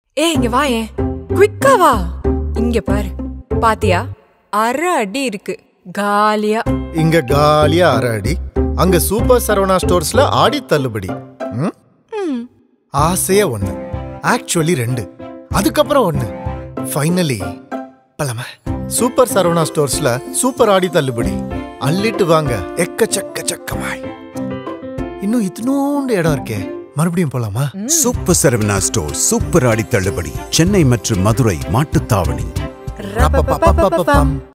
ஏ இங்க வா ஏன் குவிக்கா வா இங்க பாரு பாத்தியா அரை அடி இருக்கு காலியா இங்க காலியா அரை அடி அங்க சூப்பர் சரவணா ஸ்டோர்ஸ்ல ஆடி தள்ளுபடி ம்? ம். ஆசையா ஒண்ணு ஆக்சுவலி ரெண்டு அதுக்கப்புறம் ஒண்ணு ஃபைனலி பலம சூப்பர் சரவணா ஸ்டோர்ஸ்ல சூப்பர் ஆடி தள்ளுபடி அள்ளிட்டு வாங்க எக்கச்சக்க சக்கமாய் இன்னும் இத்தினோண்டு இடம் இருக்கே மறுபடியும் போலாமா சூப்பர் சரவணா ஸ்டோர் சூப்பர் ஆடி தள்ளுபடி சென்னை மற்றும் மதுரை மாட்டுத்தாவணி ரப்பப்பப்பப்பப்பம்.